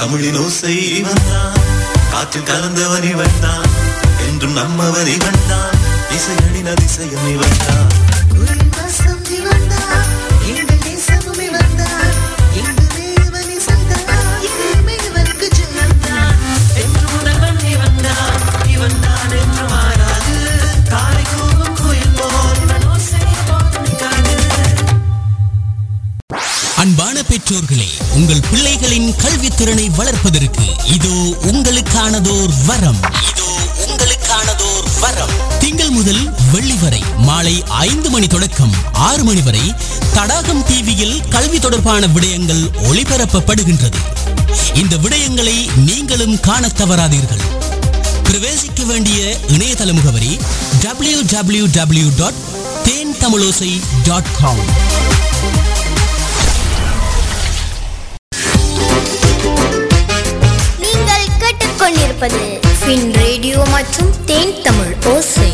தமிழின் ஓசை இவன் தான் காற்றில் கலந்தவன் இவன் தான் என்றும் நம்மவன் இவன் தான் இசையடின் அதிசயம் இவன் தான் அன்பான பெற்றோர்களே உங்கள் பிள்ளைகளின் கல்வித்திறனை வளர்ப்பதற்கு இதோ உங்களுக்கானதோர் வரம் இதோ உங்களுக்கானதோர் வரம் திங்கள் முதல் வெள்ளி வரை மாலை ஐந்து மணி தொடக்கம் ஆறு மணி வரை தடாகம் டிவியில் கல்வி தொடர்பான விடயங்கள் ஒளிபரப்பப்படுகின்றது இந்த விடயங்களை நீங்களும் காணத் தவறாதீர்கள் பிரவேசிக்க வேண்டிய இணையதள முகவரி W W W dot Then Tamilosai dot com நீங்கள் கேட்டுக்கொண்டிருப்பது ஃபின் ரேடியோ மற்றும் தேன் தமிழ் ஓசை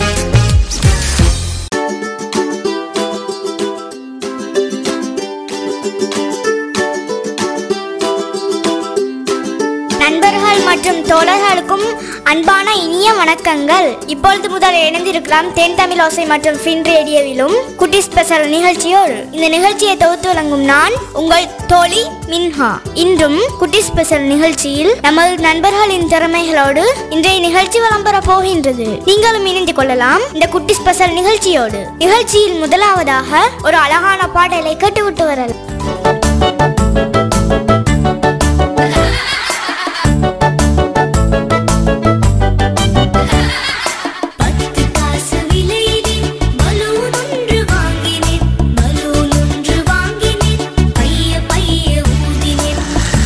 நண்பர்கள் மற்றும் தோழர்களுக்கும் அன்பான இனிய வணக்கங்கள் இப்பொழுது முதல் இணைந்திருக்கலாம் தேன் தமிழ் ஓசை மற்றும் ஃபின் ரேடியோவிலும் குட்டி ஸ்பெஷல் நிகழ்ச்சியோடு இந்த நிகழ்ச்சியை தொகுத்து வழங்கும் நான் உங்கள் தோழி மின்ஹா இன்றும் குட்டி ஸ்பெஷல் நிகழ்ச்சியில் நமது நண்பர்களின் திறமைகளோடு இன்றைய நிகழ்ச்சி விளம்பர போகின்றது நீங்களும் இணைந்து கொள்ளலாம் இந்த குட்டி ஸ்பெஷல் நிகழ்ச்சியோடு நிகழ்ச்சியில் முதலாவதாக ஒரு அழகான பாடலை கேட்டுவிட்டு வரலாம் பத்து காசு விலையிலே பலூன் ஒன்று வாங்கினேன் பலூன் ஒன்று வாங்கினேன் பைய பைய ஊதினேன்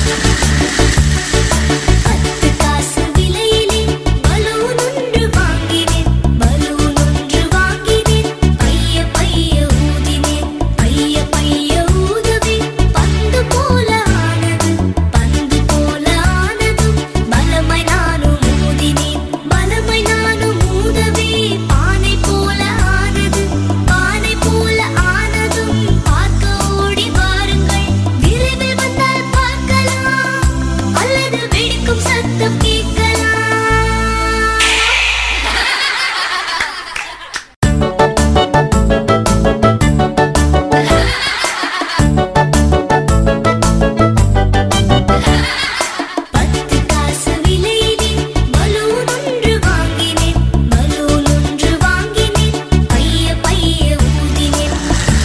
பத்து காசு விலையிலே பலூன் ஒன்று வாங்கினேன் பலூன் ஒன்று வாங்கினேன் பைய பைய ஊதினேன் பைய பைய ஊதவே பந்து போல ஆனது பந்து போல ஆனதும் பலமாய் நானும் ஊதினேன் பலமாய் நானும் ஊதவே பானை போல ஆனது பானை போல ஆனதும் பார்க்க ஓடி வாருங்கள் விரைவில் வந்தால் பார்க்கலாம் அல்லது வெடிக்கும் சத்தம் கேட்கலாம் பத்து காசு விலையிலே பலூன் ஒன்று வாங்கினேன் பலூன் ஒன்று வாங்கினேன் பைய பைய ஊதினேன்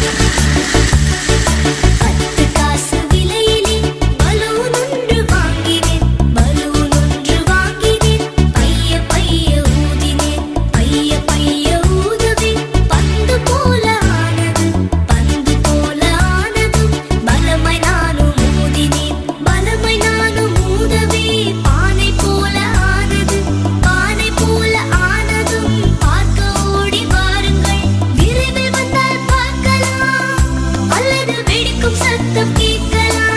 பத்து காசு விலையிலே பலூன் ஒன்று வாங்கினேன் பலூன் ஒன்று வாங்கினேன் பைய பைய ஊதினேன் பைய பைய ஊதவே பந்து போல ஆனது பந்து போல ஆனதும் பலமாய் நானும் ஊதினேன் பலமாய் நானும் ஊதவே பானை போல ஆனது பானை போல ஆனதும் பார்க்க ஓடி வாருங்கள் விரைவில் வந்தால் பார்க்கலாம் அல்லது வெடிக்கும் சத்தம் கேட்கலாம்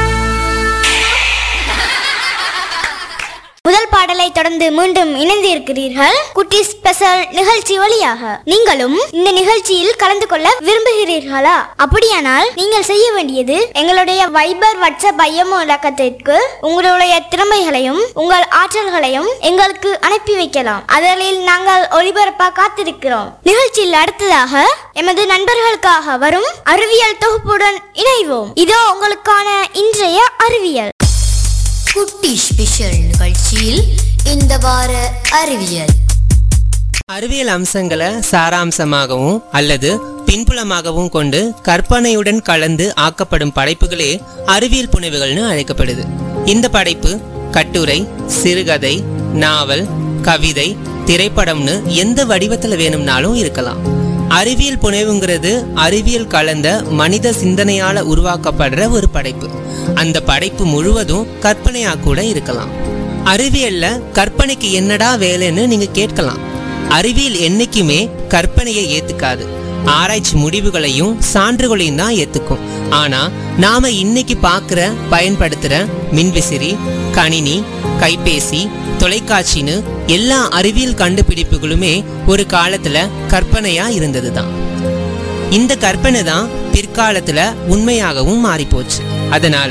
முதல் பாடலை தொடர்ந்து மீண்டும் இணைந்து இருக்கிறீர்கள் குட்டி ஸ்பெஷல் நிகழ்ச்சி வழியாக நீங்களும் இந்த நிகழ்ச்சியில் கலந்து கொள்ள விரும்புகிறீர்களா அப்படியானால் நீங்கள் செய்ய வேண்டியது எங்களுடைய வைபர் வாட்ஸ்அப் ஐஎம்ஓ இலக்கத்திற்கு உங்களுடைய திறமைகளையும் உங்கள் ஆற்றல்களையும் எங்களுக்கு அனுப்பி வைக்கலாம் அதில் நாங்கள் ஒளிபரப்ப காத்திருக்கிறோம் நிகழ்ச்சியில் அடுத்ததாக எமது நண்பர்களுக்காக வரும் அறிவியல் தொகுப்புடன் இணைவோம் இதோ உங்களுக்கான இன்றைய அறிவியல் குட்டி ஸ்பெஷல் நிகழ்ச்சியில் இந்த வார அறிவியல் அறிவியல் அம்சங்களை சாராம்சமாகவும் அல்லது பின்புலமாகவும் கொண்டு கற்பனையுடன் கலந்து ஆக்கப்படும் படைப்புகளே அறிவியல் புனைவுகள்னு அழைக்கப்படுது இந்த படைப்பு கட்டுரை சிறுகதை நாவல் கவிதை திரைப்படம்னு எந்த வடிவத்தில் வேணும்னாலும் இருக்கலாம் அறிவியல் புனைவுங்கிறது அறிவியல் கலந்த மனித சிந்தனையால உருவாக்கப்படுற ஒரு படைப்பு அந்த படைப்பு முழுவதும் கற்பனையா கூட இருக்கலாம் அறிவியல்ல கற்பனைக்கு என்னடா வேலைன்னு நீங்க கேட்கலாம் அறிவியல் என்னைக்குமே கற்பனையை ஏத்துக்காது ஆராய்ச்சி முடிவுகளையும் சான்றுகளையும் தான் ஏத்துக்கும் ஆனா நாம இன்னைக்கு பார்க்குற பயன்படுத்துற மின்விசிறி கணினி கைபேசி தொலைக்காட்சின்னு எல்லா அறிவியல் கண்டுபிடிப்புகளுமே ஒரு காலத்துல கற்பனையா இருந்ததுதான் இந்த கற்பனை தான் பிற்காலத்துல உண்மையாகவும் மாறிப்போச்சு அதனால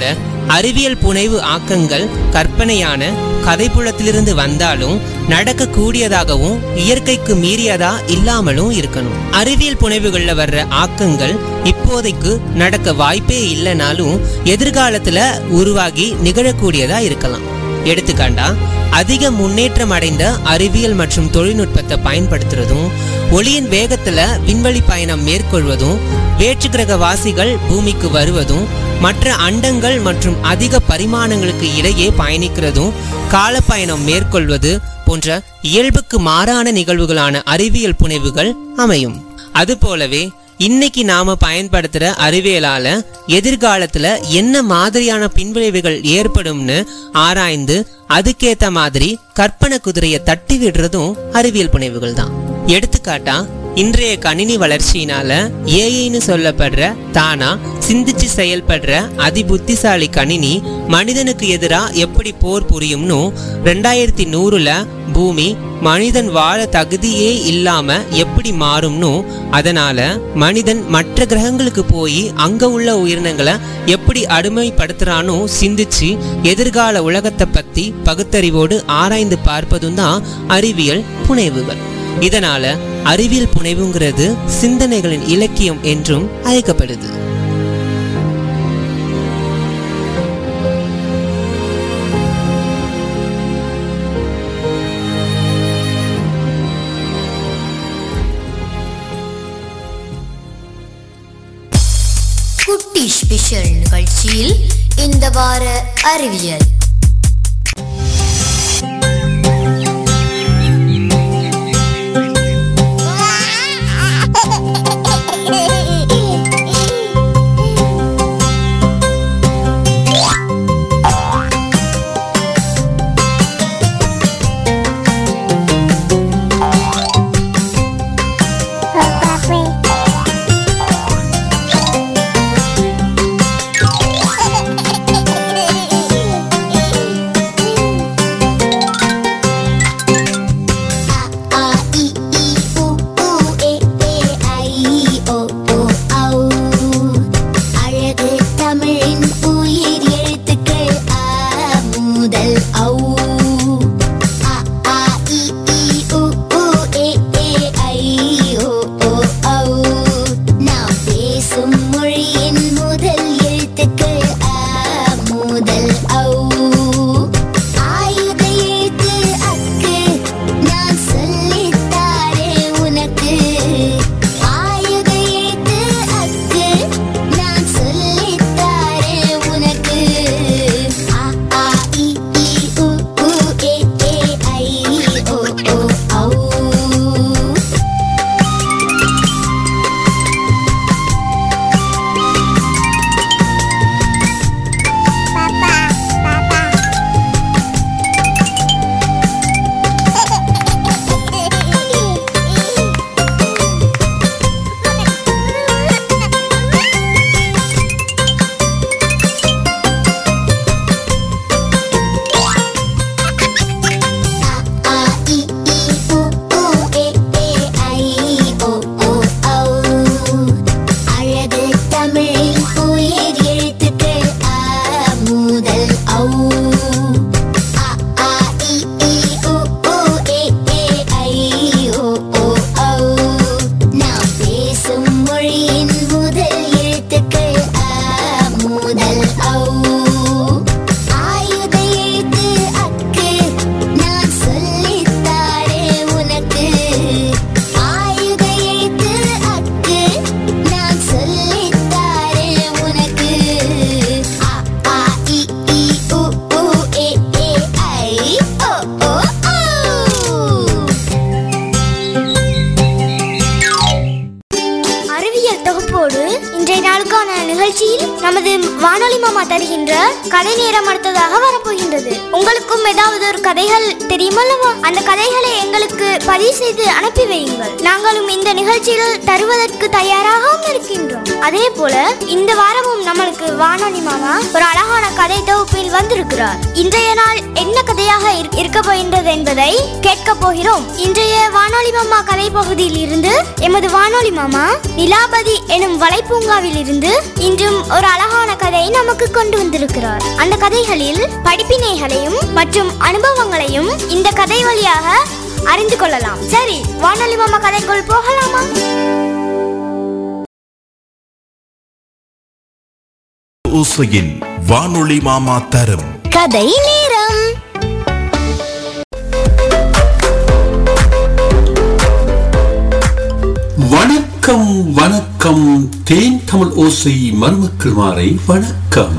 அறிவியல் புனைவு ஆக்கங்கள் கற்பனையான கதைப்புலத்திலிருந்து வந்தாலும் நடக்கக்கூடியதாகவும் இயற்கைக்கு மீறியதா இல்லாமலும் இருக்கணும் அறிவியல் புனைவுகள்ல வர்ற ஆக்கங்கள் இப்போதைக்கு நடக்க வாய்ப்பே இல்லைனாலும் எதிர்காலத்துல உருவாகி நிகழக்கூடியதா இருக்கலாம் எடுத்துக்காண்டா அதிக முன்னேற்றம் அடைந்த அறிவியல் மற்றும் தொழில்நுட்பத்தை பயன்படுத்துறதும் ஒளியின் வேகத்துல விண்வெளி பயணம் மேற்கொள்வதும் வேற்றுக்கிரக வாசிகள் பூமிக்கு வருவதும் மற்ற அண்டங்கள் மற்றும் அதிக பரிமாணங்களுக்கு இடையே பயணிக்கிறதும் காலப்பயணம் மேற்கொள்வது போன்ற இயல்புக்கு மாறான நிகழ்வுகளான அறிவியல் புனைவுகள் அமையும் அதுபோலவே இன்னைக்கு நாம பயன்படுத்துற அறிவியலால எதிர்காலத்துல என்ன மாதிரியான பின்விளைவுகள் ஏற்படும்னு ஆராய்ந்து அதுக்கேத்த மாதிரி கற்பனை குதிரையை தட்டி விடுறதும் அறிவியல் புனைவுகள் தான் எடுத்துக்காட்டா இன்றைய கணினி வளர்ச்சியினால ஏஐன்னு சொல்லப்படுற தானா சிந்திச்சு செயல்படுற அதிபுத்திசாலி கணினி மனிதனுக்கு எதிரா எப்படி போர் புரியும்னு ரெண்டாயிரத்தி நூறுல பூமி மனிதன் வாழ தகுதியே இல்லாம எப்படி மாறும்னு அதனால மனிதன் மற்ற கிரகங்களுக்கு போய் அங்க உள்ள உயிரினங்களை எப்படி அடிமைப்படுத்துறானோ சிந்திச்சு எதிர்கால உலகத்தை பத்தி பகுத்தறிவோடு ஆராய்ந்து பார்ப்பதும் தான் அறிவியல் புனைவுகள் இதனால அறிவியல் புனைவுங்கிறது சிந்தனைகளின் இலக்கியம் என்றும் அழைக்கப்படுது குட்டி ஸ்பெஷல் நிகழ்ச்சியில் இந்த வார அறிவியல் A I I U U E E I O O ஔ அழகு தமிழின் உயிர் எழுத்துக்கள் அ முதல் ஔ அ ஆ இ ஈ உ ஊ ஏ ஏ ஐ ஓ ஓ ஔ நாம் பேசும் மொழியின் முதல் எழுத்துக்கள் அ முதல் ஔ ஆயுத எழுத்து அக்கு நான் சொல்லித்தாரே உனக்கு ஆயுத எழுத்து அக்கு நான் சொல்லித்தாரே உனக்கு ஆ ஆ இ ஈ உ ஊ ஏ ஏ ஐ ஓ ஓ ஔ A I I U U E E I O O ஔ அழகு தமிழின் உயிர் எழுத்துக்கள் அ முதல் ஔ அ ஆ இ ஈ உ ஊ ஏ ஏ ஐ ஓ ஓ ஔ நாம் பேசும் மொழியின் முதல் எழுத்துக்கள் அ முதல் ஔ ஆயுத எழுத்து அக்கு நான் சொல்லித்தாரே உனக்கு ஆயுத எழுத்து அக்கு நான் சொல்லித்தாரே உனக்கு அ ஆ இ ஈ உ ஊ ஏ ஏ ஐ ஓ ஓ ஓ அறிவியல் தொகுப்போடு இன்றைய நாளுக்கான நிகழ்ச்சியில் நமது வானொலி மாமா தருகின்ற கதை நேரம் அடுத்ததாக வரப்போகின்றது உங்களுக்கும் ஏதாவது ஒரு கதைகள் தெரியுமல்லவா அந்த கதைகளை எங்களுக்கு பதிவு செய்து அனுப்பி வையுங்கள் நாங்களும் இந்த நிகழ்ச்சியில் தருவதற்கு தயாராகவும் இருக்கின்றோம் அதே போல இந்த வாரமும் நம்மளுக்கு வானொலி மாமா ஒரு அழகான கதை தொகுப்பில் வந்திருக்கிறார் இன்றைய நாள் என்ன கதையாக இருக்க- இருக்க போகின்றது என்பதை கேட்க போகிறோம் இன்றைய வானொலி மாமா கதை பகுதியில் இருந்து எமது வானொலி மாமா நிலாபதி எனும் வலைப்பூங்காவில் இருந்து இன்றும் ஒரு அழகான அழகான கதையை நமக்கு கொண்டு வந்திருக்கிறார் அந்த கதைகளில் படிப்பினைகளையும் மற்றும் அனுபவங்களையும் இந்த கதை வழியாக அறிந்து கொள்ளலாம் சரி வானொலி மாமா கதைக்குள் போகலாமா ஓசையின் வானொலி மாமா தரும் கதை நேரம் வணக்கம் வணக்கம் தேன் தமிழ் ஓசை மருமக்கள் மாறை வணக்கம்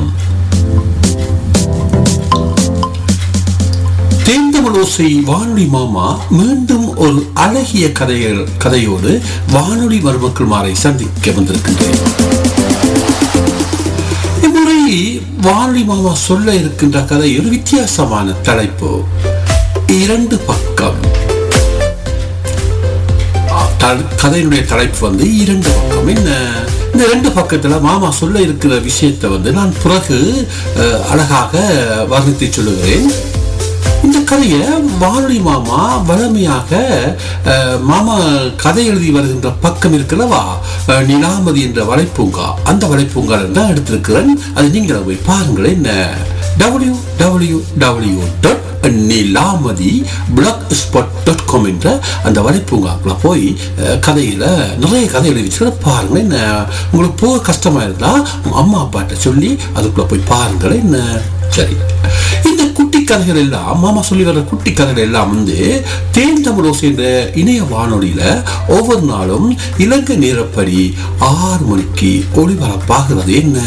தேன் தமிழ் ஓசை வானொலி மாமா மீண்டும் ஒரு அழகிய கதைகள் கதையோடு வானொலி மருமக்கள் மாறை சந்திக்க வந்திருக்கின்றேன் இம்முறை வானொலி மாமா சொல்ல இருக்கின்ற கதை ஒரு வித்தியாசமான தலைப்பு இரண்டு பக்கம் த- கதையினுடைய தலைப்பு வந்து இரண்டு பக்கம் என்ன இந்த ரெண்டு பக்கத்துல மாமா சொல்ல இருக்கிற விஷயத்தை வந்து நான் பிறகு அஹ், அழகாக வர்ணித்து சொல்லுகிறேன் இந்த கதையை வானொலி மாமா வளமையாக அஹ், மாமா கதை எழுதி வருகின்ற பக்கம் இருக்குல்லவா அஹ், நிலாமதி என்ற வலைப்பூங்கா அந்த வலைப்பூங்கா தான் எடுத்திருக்கிறேன் அது நீங்கள் போய் பாருங்களேன் என்ன W W W dot Nilamathi Blogspot dot com என்ற அந்த வலைப்பூங்காக்குள்ள போய் அஹ், கதையில நிறைய கதை எழுதி வச்சுக்கிற பாருங்களேன் என்ன உங்களுக்கு போக கஷ்டமா இருந்தா உங்க அம்மா அப்பாட்ட சொல்லி அதுக்குள்ள போய் பாருங்களேன் என்ன சரி இந்த குட்டி கதைகள் எல்லாம் மாமா சொல்லி வர்ற குட்டி கதைகள் எல்லாம் வந்து தேன் தமிழ் ஓசை என்ற இணைய வானொலியில ஒவ்வொரு நாளும் இலங்கை நேரப்படி ஆறு மணிக்கு ஒளிபரப்பாகிறது என்ன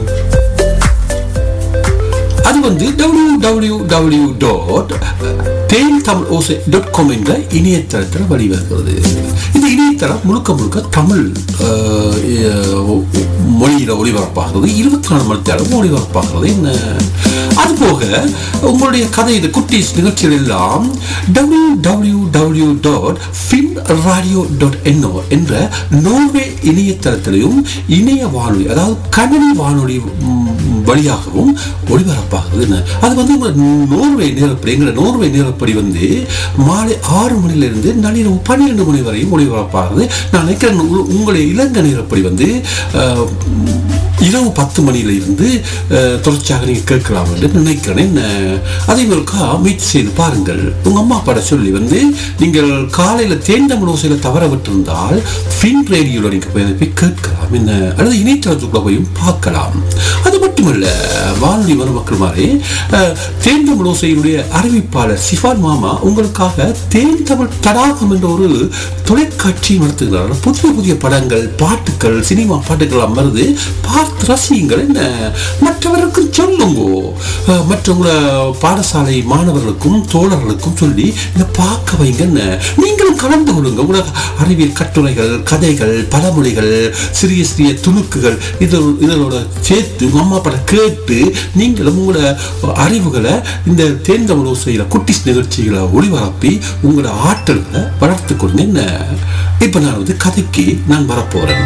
அது வந்து W W W dot Then Tamil Osai dot com என்ற இணையதளத்தில் வழிவருகிறது இந்த இணையதளம் முழுக்க முழுக்க தமிழ் அஹ், அஹ், மொழியில ஒளிபரப்பாகிறது இருபத்தி நாலு மணி நேரம் ஒளிபரப்பாகிறது என்ன அது போக உங்களுடைய கதை இந்த குட்டீஸ் நிகழ்ச்சிகள் எல்லாம் W W W dot fin radio dot N O என்ற நோர்வே இணையதளத்திலையும் இணைய வானொலி அதாவது கணினி வானொலி ம், வழியாகவும் ஒளிபரப்பாகுது என்ன அது வந்து உங்க நோர்வே நேரப்படி எங்கிற நோர்வே நேரப்படி வந்து மாலை ஆறு மணிலிருந்து நள்ளிரவு பன்னிரெண்டு மணி வரையும் ஒளிபரப்பாகுது நான் நினைக்கிறேன் உ- உங்களுடைய இலங்கை நேரப்படி வந்து அஹ், இரவு பத்து மணியில இருந்து அஹ், தொடர்ச்சியாக நீங்க கேட்கலாம் என்று நினைக்கிறேன் என்ன, அதை ஒருக்கா முயற்சி செய்து பாருங்கள் உங்க அம்மா அப்பாட சொல்லி வந்து நீங்கள் காலையில தேர்ந்த ஓசையில தவற விட்டிருந்தால் ஃபின் ரேடியோல நீங்க போய் அதை போய் கேட்கலாம் என்ன அல்லது இணையதளத்துக்குள்ள போய் பார்க்கலாம் அது மட்டுமல்ல வானொலி மருமக்கள் மாதிரி அஹ், தேன் தமிழ் ஓசையினுடைய அறிவிப்பாளர் சிஃபான் மாமா உங்களுக்காக தேன் தமிழ் தடாகம் என்ற ஒரு தொலைக்காட்சி நடத்துகிறார் புதிய புதிய படங்கள் பாட்டுகள் சினிமா பாட்டுகள் அமர்ந்து பார்த்து ரசியுங்கள் என்ன மற்றவருக்கும் சொல்லுங்க அஹ், மற்றவங்கள பாடசாலை மாணவர்களுக்கும் தோழர்களுக்கும் சொல்லி இதை பார்க்க வைங்க என்ன நீங்களும் கலந்து கொள்ளுங்க உங்களோட அறிவியல் கட்டுரைகள் கதைகள் பழமொழிகள் சிறிய சிறிய துணுக்குகள் இது இதனோட சேர்த்து உங்க அம்மா அப்பா கேட்டு நீங்களும் உங்களோட அறிவுகளை இந்த தேர்ந்தமிழ் ஓசையில குட்டிஸ் நிகழ்ச்சிகளை ஒளிபரப்பி உங்களோட ஆற்றல்களை வளர்த்து கொண்டு என்ன இப்ப நான் வந்து கதைக்கு நான் வரப்போறேன்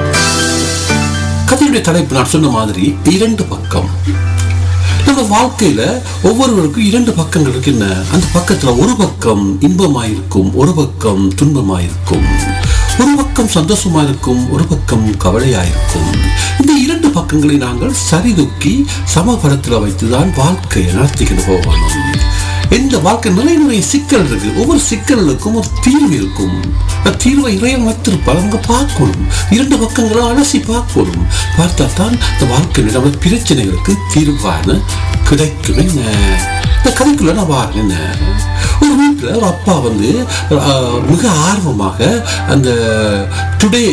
கதையுடைய தலைப்பு நான் சொன்ன மாதிரி இரண்டு பக்கம் நம்ம வாழ்க்கையில ஒவ்வொருவருக்கும் இரண்டு பக்கங்கள் இருக்கு என்ன அந்த பக்கத்துல ஒரு பக்கம் இன்பமாயிருக்கும் ஒரு பக்கம் துன்பமாயிருக்கும் ஒரு பக்கம் சந்தோஷமா இருக்கும் ஒரு பக்கம் கவலையாயிருக்கும் இந்த இரண்டு பக்கங்களை நாங்கள் சரிதூக்கி சமபலத்துல வைத்துதான் வாழ்க்கையை நடத்திக்கிட்டு போகணும் இந்த வாழ்க்கை நிறைய நிறைய சிக்கல் இருக்கு ஒவ்வொரு சிக்கலுக்கும் ஒரு தீர்வு இருக்கும் அந்த தீர்வை இறைவன் வைத்திருப்பார் அவங்க பார்க்கணும் இரண்டு பக்கங்களும் அலசி பார்க்கணும் பார்த்தா தான் இந்த வாழ்க்கையில் நம்ம பிரச்சனைகளுக்கு தீர்வான கிடைக்கும் என்ன இந்த கதைக்குள்ள நான் பாருங்க என்ன ஒரு வீட்டில் ஒரு அப்பா வந்து ஆஹ், மிக ஆர்வமாக அந்த டுடே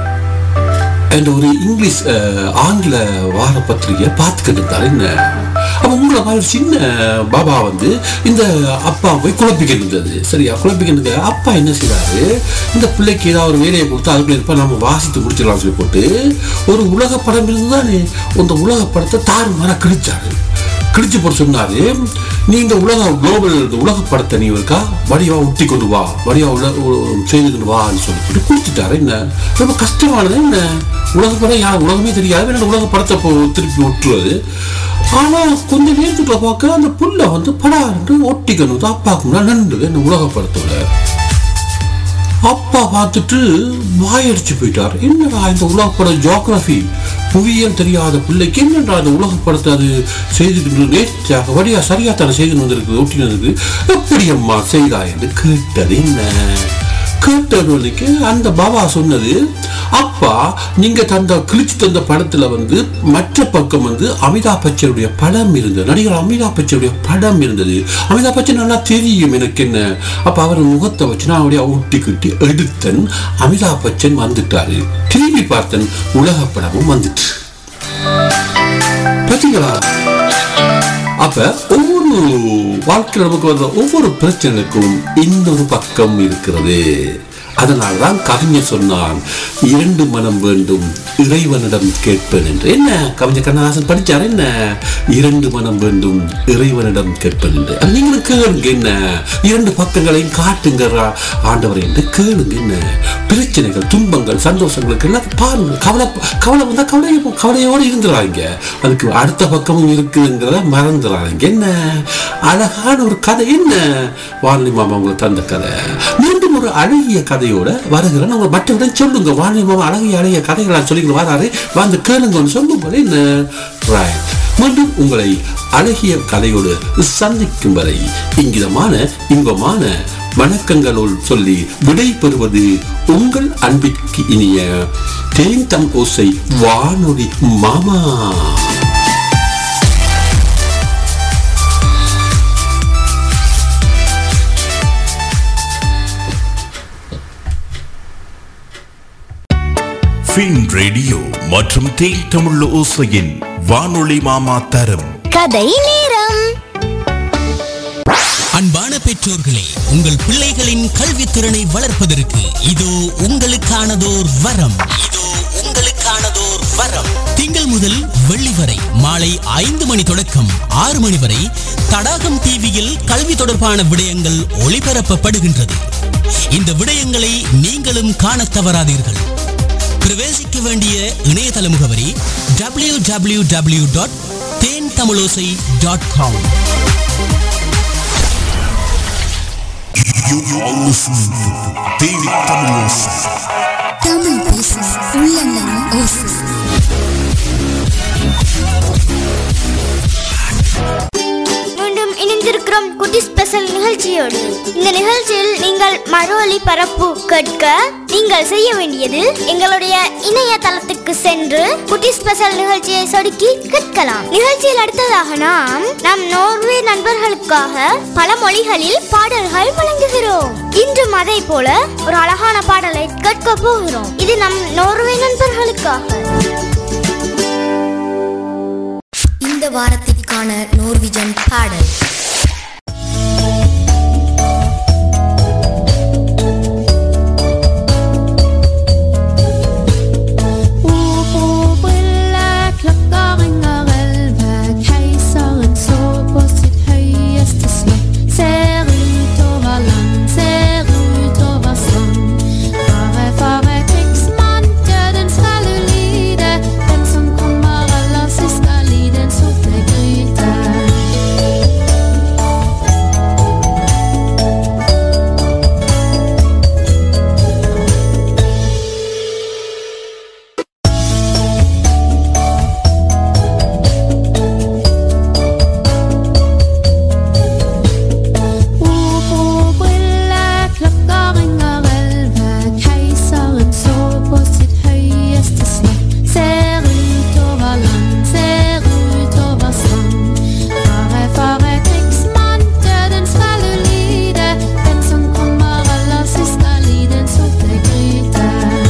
என்ற ஒரு இங்கிலீஷ் அஹ், ஆங்கில வார பத்திரிகையை பார்த்துக்கிட்டு இருந்தாரு என்ன அப்போ உங்களை மாதிரி ஒரு சின்ன பாபா வந்து இந்த அப்பா போய் குழப்பிக்கிட்டு இருந்தது சரியா குழப்பிக்கிட்டு இருக்க அப்பா என்ன செய்றாரு இந்த பிள்ளைக்கு ஏதாவது ஒரு வேலையை கொடுத்து அதுக்குள்ள இருப்பா நம்ம வாசித்து முடிச்சிடலாம் சொல்லி போட்டு ஒரு உலக படம் இருந்துதானே அந்த உலக படத்தை தாறு மாற கிழிச்சாரு கிழிச்சு போட்டு சொன்னாரு நீ இந்த உலக குளோபல் இந்த உலக படத்தை நீ இருக்கா வடிவா ஒட்டி கொண்டு வா வடிவா உள்ள உ- செய்து கொண்டு வான்னு சொல்லிட்டு கொடுத்துட்டாரு என்ன ரொம்ப கஷ்டமானது என்ன உலக படம் யார் உலகமே தெரியாது என்ன உலக படத்தை இப்போ திருப்பி ஒட்டுறது ஆனா கொஞ்ச நேரத்துக்குள்ள பார்க்க அந்த புல்ல வந்து படாண்டு ஒட்டிக்கணும் அப்பாக்கு முன்னாடி நண்டு என்ன உலக படத்தோட அப்பா பார்த்துட்டு வாயடிச்சு போயிட்டார் என்னடா இந்த உலகப்பட ஜியோகிராஃபி புவியியல் தெரியாத பிள்ளைக்கு என்னடா இந்த உலகப்படத்தை அது செய்துட்டு நேற்றாக வழியா சரியா தானே செய்து வந்திருக்கு ஒட்டி வந்திருக்கு எப்படி அம்மா செய்தா என்று கேட்டது என்ன கேட்டவனுக்கு அந்த பாபா சொன்னது அப்பா நீங்க தந்த கிழிச்சு தந்த படத்துல வந்து மற்ற பக்கம் வந்து அமிதாப் பச்சனுடைய படம் இருந்தது நடிகர் அமிதாப் பச்சனுடைய படம் இருந்தது அமிதாப் பச்சன் நல்லா தெரியும் எனக்கு என்ன அப்ப அவர் முகத்தை வச்சு நான் அப்படியே ஒட்டி கிட்டி எடுத்தன் அமிதாப் பச்சன் வந்துட்டாரு திரும்பி பார்த்தன் உலக படமும் வந்துட்டு பாத்தீங்களா அப்ப ஒவ்வொரு வாழ்க்கையில் நமக்கு வந்த ஒவ்வொரு பிரச்சனைக்கும் இன்னொரு பக்கம் இருக்கிறது அதனால்தான் கவிஞர் சொன்னான் இரண்டு மனம் வேண்டும் இறைவனிடம் கேட்பேன் என்று என்ன கவிஞர் கண்ணதாசன் படிச்சார் என்ன இரண்டு மனம் வேண்டும் இறைவனிடம் கேட்பேன் என்று அது நீங்களும் கேளுங்க என்ன இரண்டு பக்கங்களையும் காட்டுங்க ரா- ஆண்டவர் என்று கேளுங்க என்ன பிரச்சனைகள் துன்பங்கள் சந்தோஷங்களுக்கு எல்லாம் பாருங்க கவலை கவலை வந்தா கவலை கவலையோடு இருந்துறாங்க அதுக்கு அடுத்த பக்கமும் இருக்குங்கிறத மறந்துறாங்க என்ன அழகான ஒரு கதை என்ன வானொலி மாமா உங்களுக்கு தந்த கதை மீண்டும் ஒரு அழகிய கதையோட வருகிறேன் உங்க மற்றவரிடம் சொல்லுங்க வானொலி மாமா அழகிய அழகிய கதைகளை சொல்லிக்கிட்டு வராரு வந்து கேளுங்கன்னு சொல்லும்போது என்ன ரைட் மீண்டும் உங்களை அழகிய கதையோடு சந்திக்கும் வரை இங்கிதமான இன்பமான வணக்கங்களுள் சொல்லி விடை பெறுவது உங்கள் அன்பிற்கு இனிய தேன் தம் ஓசை வானொலி மாமா ஃபின் ரேடியோ மற்றும் தேன் தமிழ் ஓசையின் வானொலி மாமா தரும் கதை நேரம் அன்பான பெற்றோர்களே உங்கள் பிள்ளைகளின் கல்வித்திறனை வளர்ப்பதற்கு இதோ உங்களுக்கானதோர் வரம் இதோ உங்களுக்கானதோர் வரம் திங்கள் முதல் வெள்ளி வரை மாலை ஐந்து மணி தொடக்கம் ஆறு மணி வரை தடாகம் டிவியில் கல்வி தொடர்பான விடயங்கள் ஒளிபரப்பப்படுகின்றது இந்த விடயங்களை நீங்களும் காணத் தவறாதீர்கள் பிரவேசிக்க வேண்டிய இணையதள முகவரி W W W dot Then Tamilosai dot com Tamil பேசும் உள்ளங்களின் ஓசை மீண்டும் இணைந்திருக்கிறோம் குட்டி ஸ்பெஷல் நிகழ்ச்சியோடு இந்த நிகழ்ச்சியில் நீங்கள் மறு ஒலிபரப்பு கேட்க நீங்கள் செய்ய வேண்டியது எங்களுடைய இணையதளத்துக்கு சென்று குட்டி ஸ்பெஷல் நிகழ்ச்சியை சொடுக்கி கேட்கலாம் நிகழ்ச்சியில் அடுத்ததாக நாம் நம் நோர்வே நண்பர்களுக்காக பல மொழிகளில் பாடல்கள் வழங்குகிறோம் இன்றும் அதை போல ஒரு அழகான பாடலை கேட்க போகிறோம் இது நம் நோர்வே நண்பர்களுக்காக இந்த வாரத்திற்கான நோர்விஜன் பாடல் Uro briller, klokker ringer elleve. Keiseren står på sitt høyeste slott. Ser utover land, ser utover strand. Fare, fare, krigsmann, døden skal du lide. Den som kommer aller sist skal lide en sorte gryte. Uro briller, klokker ringer elleve. Keiseren står på sitt høyeste slott. Ser utover land, ser utover strand. Fare, fare, krigsmann, døden skal du lide. Den som kommer aller sist skal lide en sorte gryte.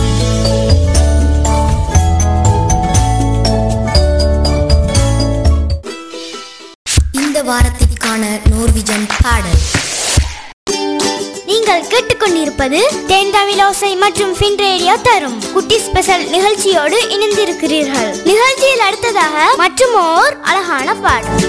இந்த வாரத்திற்கான நோர்விஜன் பாடல் நீங்கள் கேட்டுக்கொண்டிருப்பது தேன் தமிழோசை மற்றும் fin radio தரும் குட்டி special நிகழ்ச்சியோடு இணைந்திருக்கிறீர்கள் நிகழ்ச்சியில் அடுத்ததாக மற்றும் ஓர் அழகான பாடல்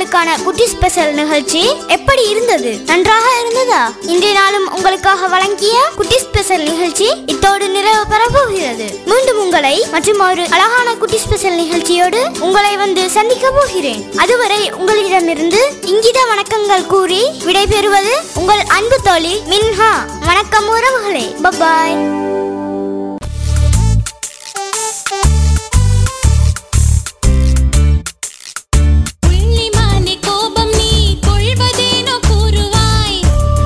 உங்களுக்கான குட்டி ஸ்பெஷல் நிகழ்ச்சி எப்படி இருந்தது நன்றாக இருந்ததா இன்றைய நாளும் உங்களுக்காக வழங்கிய குட்டி ஸ்பெஷல் நிகழ்ச்சி இத்தோடு நிறைவு பெற போகிறது மீண்டும் உங்களை மற்றும் ஒரு அழகான குட்டி ஸ்பெஷல் நிகழ்ச்சியோடு உங்களை வந்து சந்திக்க போகிறேன் அதுவரை உங்களிடமிருந்து இங்கித வணக்கங்கள் கூறி விடைபெறுவது உங்கள் அன்பு தோழி மின்ஹா வணக்கம் உறவுகளே பபாய் புள்ளிமானே கோபம் நீ கொள்வதேனோ கூறுவாய்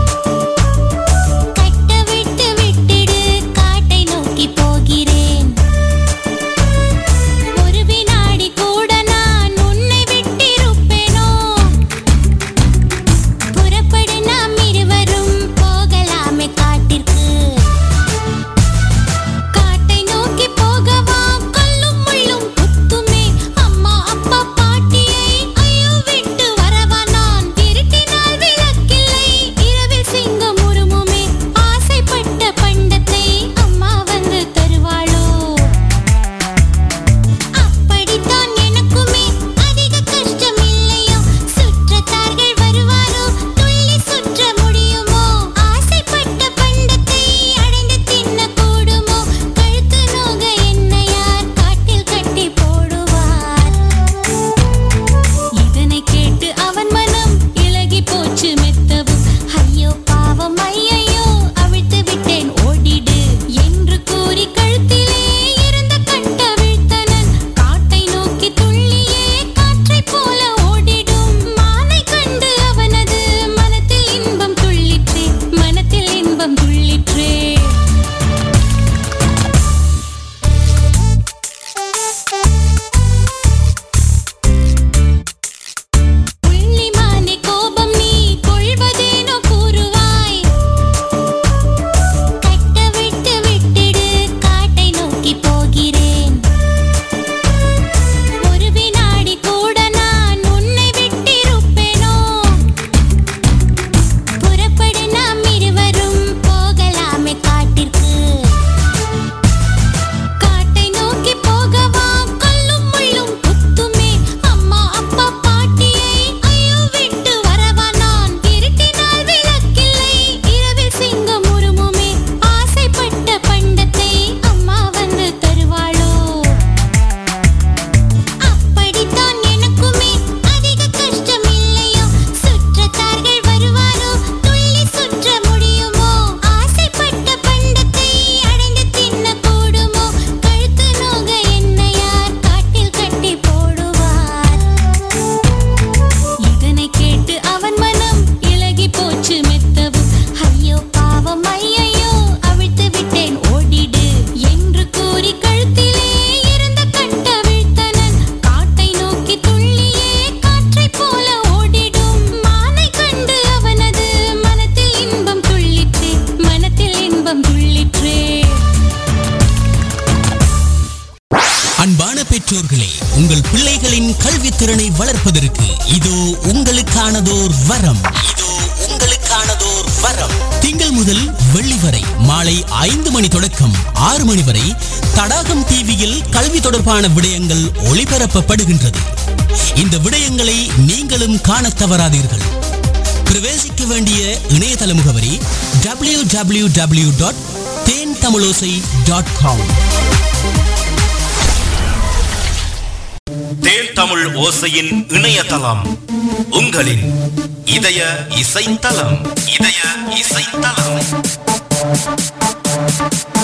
கட்ட விட்டு விட்டிடு காட்டை நோக்கி போகிறேன் ஒரு வினாடி கூட நான் உன்னை விட்டிருப்பேனோ புறப்படு நாம் இருவரும் போகலாமே காட்டிற்கு காட்டை நோக்கி போகவா கல்லும் முள்ளும் குத்துமே அம்மா அப்பா பாட்டியை ஐயோ விட்டு வரவா நான் இருட்டினால் விளக்கில்லை இரவில் சிங்கம் உருமுமே ஆசைப்பட்ட பண்டத்தை அம்மா வந்து தருவாளோ அப்படித்தான் எனக்குமே அதிக கஷ்டம் இல்லையோ சுற்றத்தார்கள் வருவாரோ துள்ளி சுற்ற முடியுமோ ஆசைப்பட்ட பண்டத்தை அடைந்து தின்ன கூடுமோ கழுத்து நோக என்ன யார் காட்டில் கட்டி போடுவார் இதனை கேட்டு அவன் மனம் இலகி போச்சு மெத்தவும் ஐயோ பாவம் ஐயையோ அவிழ்த்து விட்டேன் ஓடிடு என்று கூறி கழுத்திலே இருந்த கட்ட வீழ்த்தனன் காட்டை நோக்கி துள்ளியே காற்றைப் போல ஓடிடும் மானை கண்டு அவனது மனத்தில் இன்பம் துள்ளிற்றே மனத்தில் இன்பம் துள்ளிற்றே புள்ளிமானே கோபம் நீ கொள்வதேனோ கூறுவாய் கட்ட விட்டு விட்டிடு காட்டை நோக்கி போகிறேன் ஒரு வினாடி கூட நான் உன்னை விட்டிருப்பேனோ புறப்படு நாம் இருவரும் போகலாமே காட்டிற்கு காட்டை நோக்கி போகவா கல்லும் முள்ளும் குத்துமே அம்மா அப்பா பாட்டியை ஐயோ விட்டு வரவா நான் இருட்டினால் விளக்கில்லை இரவில் சிங்கம் உருமுமே ஆசைப்பட்ட பண்டத்தை அம்மா வந்து தருவாளோ அப்படித்தான் எனக்குமே அதிக கஷ்டம் இல்லையோ சுற்றத்தார்கள் வருவாரோ துள்ளி சுற்ற முடியுமோ ஆசைப்பட்ட பண்டத்தை அடைந்து தின்ன கூடுமோ கழுத்து நோக என்ன யார் காட்டில் கட்டி போடுவார் இதனை கேட்டு அவன் மனம் இலகி போச்சு மெத்தவும் ஐயோ பாவம் ஐயையோ அவிழ்த்து விட்டேன் ஓடிடு என்று கூறி கழுத்திலே இருந்த கட்ட வீழ்த்தனன் காட்டை நோக்கி துள்ளியே காற்றைப் போல ஓடிடும் மானை கண்டு அவனது மனத்தில் இன்பம் துள்ளிற்றே மனத்தில் இன்பம் துள்ளிற்றே அன்பான பெற்றோர்களே உங்கள் பிள்ளைகளின் கல்வித்திறனை வளர்ப்பதற்கு இதோ உங்களுக்கானதோர் வரம் இதோ உங்களுக்கானதோர் வரம் திங்கள் முதல் வெள்ளி வரை மாலை ஐந்து மணி தொடக்கம் ஆறு மணி வரை தடாகம் டிவியில் கல்வி தொடர்பான விடயங்கள் ஒளிபரப்பப்படுகின்றது இந்த விடயங்களை நீங்களும் காணத் தவறாதீர்கள் பிரவேசிக்க வேண்டிய இணையதள முகவரி W W W dot Then Tamilosai dot com Then Tamil ஓசையின் இணையதளம் உங்களின் இதய இசைத்தலம் இதய இசைத்தலம்